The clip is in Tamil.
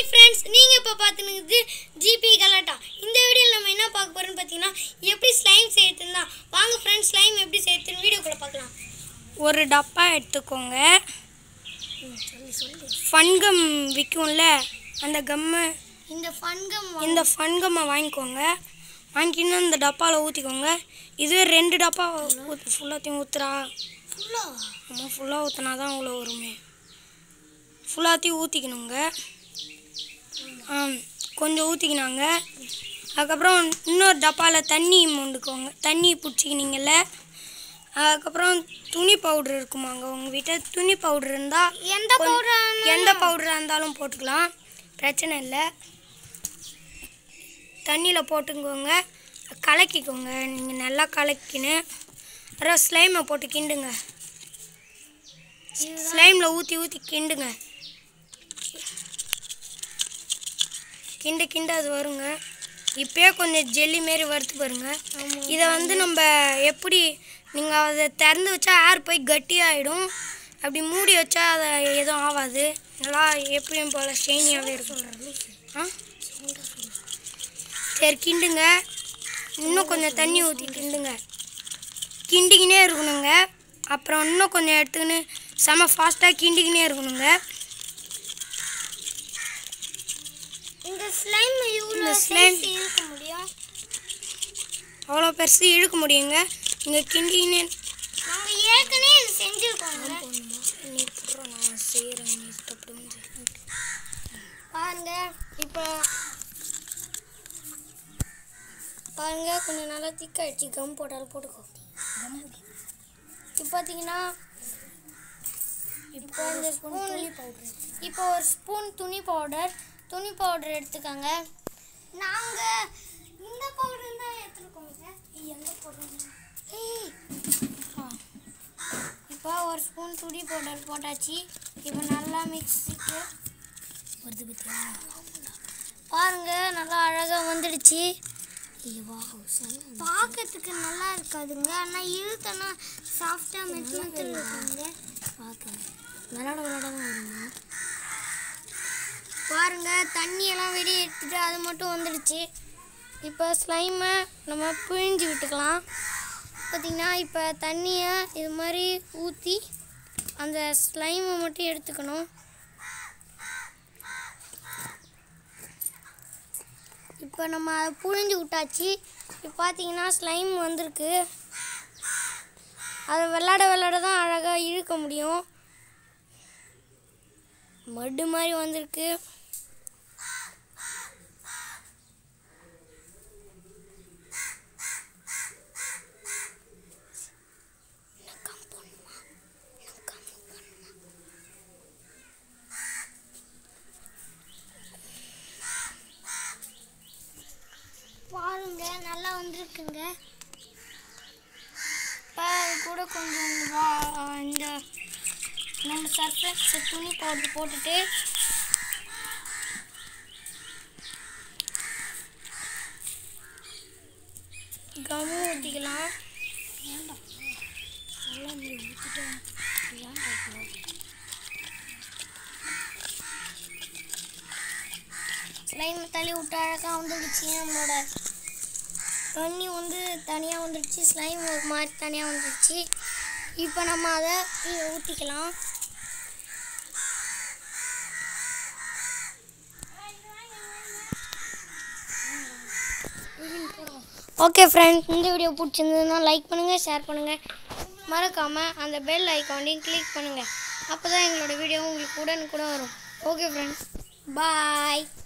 ஹாய் ஃப்ரெண்ட்ஸ் நீங்கள் இப்போ பார்த்துனுக்குது ஜிபி கலாட்டா இந்த வீடியோவில் நம்ம என்ன பார்க்க போகிறோம்னு பார்த்தீங்கன்னா எப்படி ஸ்லைம் செய்யறதுன்னு தான் வாங்க ஃப்ரெண்ட்ஸ் ஸ்லைம் எப்படி செய்யறதுன்னு வீடியோக்குள்ளே பார்க்கலாம் ஒரு டப்பா எடுத்துக்கோங்க சொல்லி சொல்லி ஃபன்கம் விற்கும்ல அந்த கம்மை இந்த ஃபன்கம் இந்த ஃபன்கம்மை வாங்கிக்கோங்க வாங்கிக்கின்னு இந்த டப்பாவில் ஊற்றிக்கோங்க இதுவே ரெண்டு டப்பா ஊத் ஃபுல்லாத்தையும் ஊற்றுறா ஃபுல்லாக ஆமாம் ஃபுல்லாக ஊற்றினா தான் அவ்வளோ வருமே ஃபுல்லாத்தையும் ஊற்றிக்கணுங்க ஆ கொஞ்சம் ஊற்றிக்கினாங்க அதுக்கப்புறம் இன்னொரு டப்பாவில் தண்ணி மொண்டுக்கோங்க தண்ணி பிடிச்சிக்கினீங்கல்ல அதுக்கப்புறம் துணி பவுடர் இருக்குமாங்க உங்கள் வீட்டில் துணி பவுடர் இருந்தால் எந்த பவுடர் எந்த பவுடராக இருந்தாலும் போட்டுக்கலாம் பிரச்சனை இல்லை தண்ணியில் போட்டுக்கோங்க கலக்கிக்கோங்க நீங்கள் நல்லா கலக்கின்னு அப்புறம் ஸ்லைமை போட்டு கிண்டுங்க ஸ்லைமில் ஊற்றி ஊற்றி கிண்டுங்க கிண்டு கிண்டு அது வருங்க இப்பயே கொஞ்சம் ஜெல்லி மாரி வறுத்து பாருங்க இதை வந்து நம்ம எப்படி நீங்கள் அதை திறந்து வச்சா ஏர் போய் கட்டியாயிடும் அப்படி மூடி வச்சா அதை எதுவும் ஆகாது நல்லா எப்பயும் போல் ஷைனியாகவே இருக்கும் ஆ சரி கிண்டுங்க இன்னும் கொஞ்சம் தண்ணி ஊற்றி கிண்டுங்க கிண்டிக்கினே இருக்கணுங்க அப்புறம் இன்னும் கொஞ்சம் எடுத்துக்கின்னு செம ஃபாஸ்ட்டாக கிண்டிக்கினே இருக்கணுங்க இந்த ஸ்லைம் இவ்வளோ இந்த slime- ஸ்லைம் இருக்க முடியும் அவ்வளோ பெருசு இழுக்க முடியுங்க இங்கே கிண்டிக்கினே நாங்கள் ஏற்கனவே இது செஞ்சுருக்கோங்க நீ போடுற நான் செய்கிறேன் நீ தப்பு வந்து பாருங்க இப்போ பாருங்க கொஞ்சம் நல்லா திக்காயிடுச்சு கம் போட்டாலும் போட்டுக்கோ இப்போ பார்த்தீங்கன்னா இப்போ இந்த ஸ்பூன் பவுடர் இப்போ ஒரு ஸ்பூன் துணி பவுடர் துணி பவுடர் எடுத்துக்கோங்க நாங்கள் இந்த பவுடர் தான் எடுத்துருக்கோங்க எந்த பவுடர் இப்போ ஒரு ஸ்பூன் துணி பவுடர் போட்டாச்சு இப்போ நல்லா மிக்ஸிக்கு வருது பத்தியா பாருங்க நல்லா அழகாக வந்துடுச்சு பார்க்கறதுக்கு நல்லா இருக்காதுங்க ஆனால் இழுத்தனா சாஃப்டாக மெத்து மெத்து இருக்குங்க பார்க்க விளாட விளாட வருங்க பாருங்க தண்ணியெல்லாம் வெளியே எடுத்துட்டு அது மட்டும் வந்துடுச்சு இப்போ ஸ்லைமை நம்ம பிழிஞ்சு விட்டுக்கலாம் பார்த்தீங்கன்னா இப்போ தண்ணியை இது மாதிரி ஊற்றி அந்த ஸ்லைமை மட்டும் எடுத்துக்கணும் இப்போ நம்ம அதை புழிஞ்சு விட்டாச்சு இப்போ பார்த்தீங்கன்னா ஸ்லைம் வந்திருக்கு அதை விளாட விளாட தான் அழகாக இழுக்க முடியும் மட்டு மாதிரி வந்திருக்கு பாருங்க நல்லா வந்திருக்குங்க இப்போ அது கூட கொஞ்சம் இந்த வா- இந்த நம்ம சர்ஃபெக்ஸ் துணி பவுடர் போட்டுட்டு கம்மு ஊற்றிக்கலாம் ஸ்லைம் தள்ளி விட்டு அழகாக வந்துடுச்சு நம்மளோட தண்ணி வந்து தனியாக வந்துடுச்சு ஸ்லைம் ஒரு மாதிரி தனியாக வந்துடுச்சு இப்போ நம்ம அதை கீழே ஊற்றிக்கலாம் ஓகே ஃப்ரெண்ட்ஸ் இந்த வீடியோ பிடிச்சிருந்ததுன்னா லைக் பண்ணுங்கள் ஷேர் பண்ணுங்கள் மறக்காமல் அந்த பெல் ஐக்கானையும் கிளிக் பண்ணுங்கள் அப்போ தான் எங்களோட வீடியோ உங்களுக்கு உடனுக்குடன் வரும் ஓகே ஃப்ரெண்ட்ஸ் பாய்